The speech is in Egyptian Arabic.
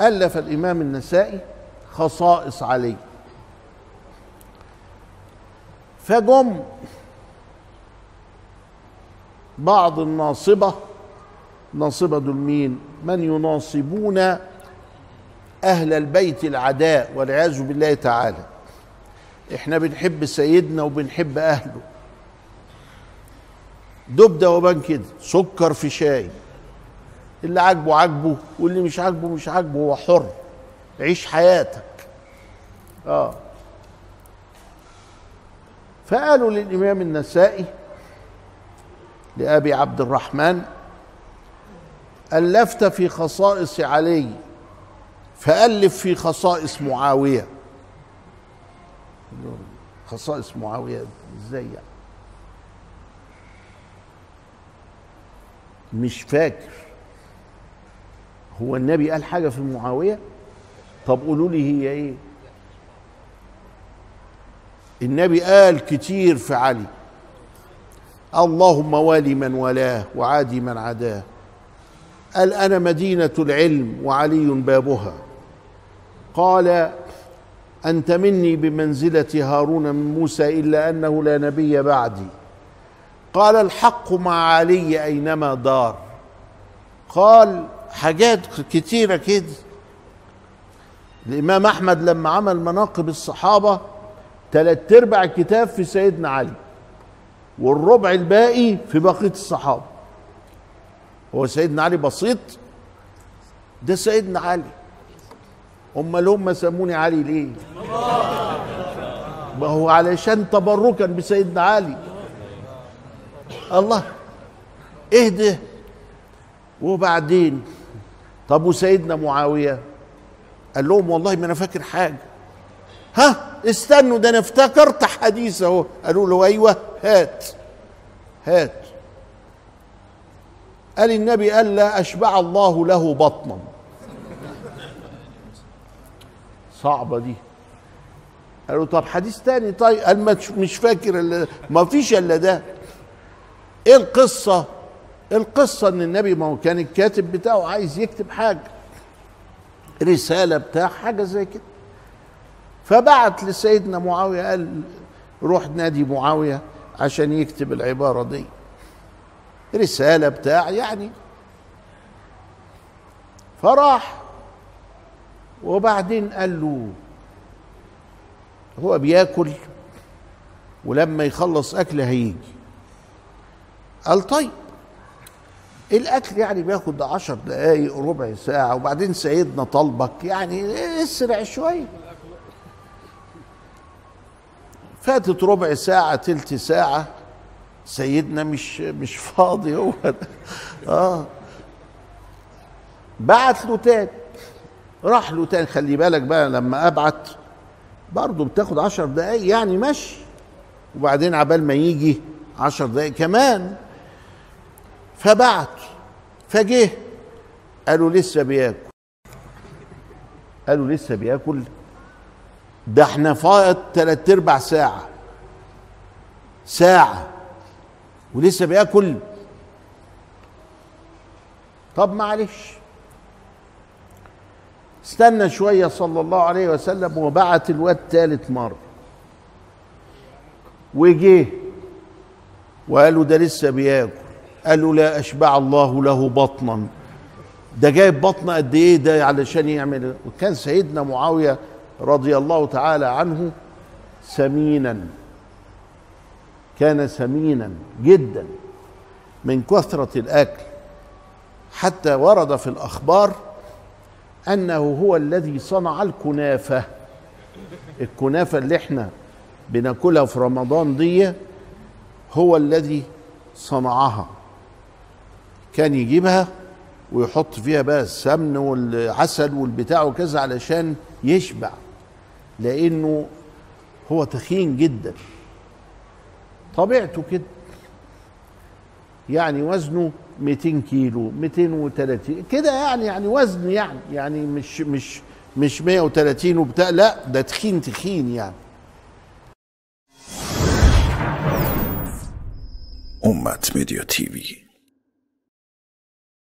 ألف الإمام النسائي خصائص علي فجم بعض الناصبة ناصبة دول مين من يناصبون أهل البيت العداء والعياذ بالله تعالى احنا بنحب سيدنا وبنحب أهله دبدة وبان كده سكر في شاي اللي عاجبه عاجبه واللي مش عاجبه مش عاجبه هو حر عيش حياتك اه فقالوا للإمام النسائي لأبي عبد الرحمن ألفت في خصائص علي فألف في خصائص معاوية خصائص معاوية ازاي يعني مش فاكر هو النبي قال حاجة في معاوية طب قولوا لي هي ايه النبي قال كتير في علي اللهم والي من والاه وعادي من عداه قال انا مدينه العلم وعلي بابها قال انت مني بمنزله هارون من موسى الا انه لا نبي بعدي قال الحق مع علي اينما دار قال حاجات كتيره كده الامام احمد لما عمل مناقب الصحابه ثلاث ارباع الكتاب في سيدنا علي والربع الباقي في بقيه الصحابه هو سيدنا علي بسيط ده سيدنا علي امال هم سموني علي ليه ما هو علشان تبركا بسيدنا علي الله ايه ده وبعدين طب وسيدنا معاويه قال لهم والله ما انا فاكر حاجه ها استنوا ده انا افتكرت حديث اهو قالوا له ايوه هات هات قال النبي قال لا اشبع الله له بطنا صعبه دي قالوا طب حديث تاني طيب قال ما مش فاكر الا ما فيش الا ده ايه القصه القصه ان النبي ما هو كان الكاتب بتاعه عايز يكتب حاجه رساله بتاع حاجه زي كده فبعت لسيدنا معاويه قال روح نادي معاويه عشان يكتب العباره دي رساله بتاع يعني فراح وبعدين قال له هو بياكل ولما يخلص اكل هيجي قال طيب الاكل يعني بياخد عشر دقايق ربع ساعه وبعدين سيدنا طلبك يعني اسرع شويه فاتت ربع ساعه تلت ساعه سيدنا مش مش فاضي هو اه بعت له تاني راح له تاني خلي بالك بقى لما ابعت برضه بتاخد عشر دقايق يعني ماشي وبعدين عبال ما يجي عشر دقايق كمان فبعت فجه قالوا لسه بياكل قالوا لسه بياكل ده احنا فاضت تلات ارباع ساعه ساعه ولسه بياكل طب معلش استنى شويه صلى الله عليه وسلم وبعت الواد ثالث مره وجه وقالوا ده لسه بياكل قالوا لا اشبع الله له بطنا ده جايب بطن قد ايه ده علشان يعمل وكان سيدنا معاويه رضي الله تعالى عنه سمينا كان سمينا جدا من كثره الاكل حتى ورد في الاخبار انه هو الذي صنع الكنافه الكنافه اللي احنا بناكلها في رمضان دي هو الذي صنعها كان يجيبها ويحط فيها بقى السمن والعسل والبتاع وكذا علشان يشبع لانه هو تخين جدا طبيعته كده يعني وزنه 200 كيلو 230 كده يعني يعني وزن يعني يعني مش مش مش 130 وبتاع لا ده تخين تخين يعني أمة ميديا تي في